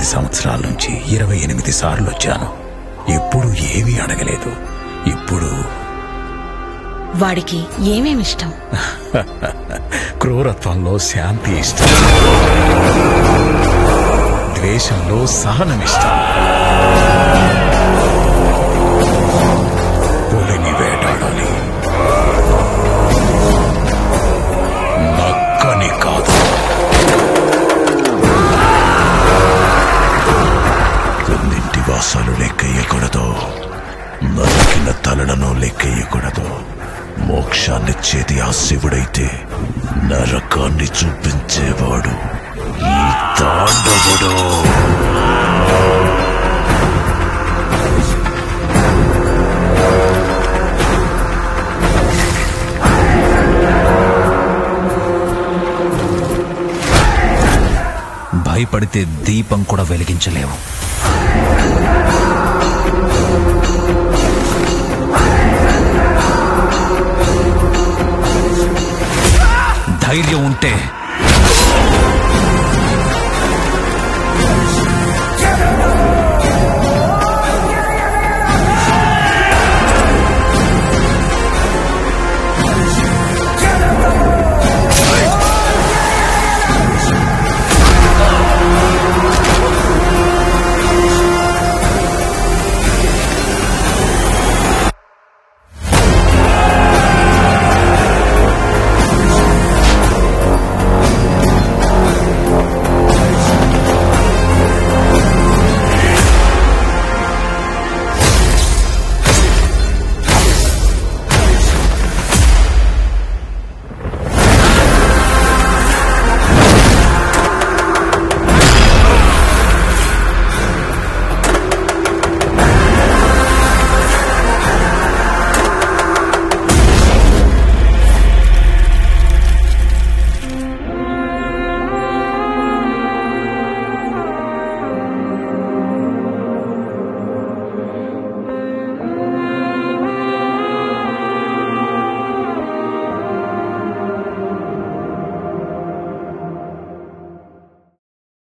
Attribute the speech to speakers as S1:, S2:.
S1: సంవత్సరాల నుంచి ఇరవై ఎనిమిది సార్లు వచ్చాను ఎప్పుడు ఏమీ అడగలేదు ఇప్పుడు
S2: వాడికి ఏమేమి ఇష్టం
S1: క్రూరత్వంలో శాంతి ఇష్టం ద్వేషంలో సహనం ఇష్టం పులిని వేటాడాలి నక్కని కాదు కొన్నింటి వాసాలు లెక్కెయ్యకూడదు నరికిన తలలను లెక్కెయ్యకూడదు మోక్షాన్నిచ్చేది ఆ శివుడైతే నరకాన్ని చూపించేవాడు ఈ తాండవుడు
S3: భయపడితే దీపం కూడా వెలిగించలేవు ధైర్యం ఉంటే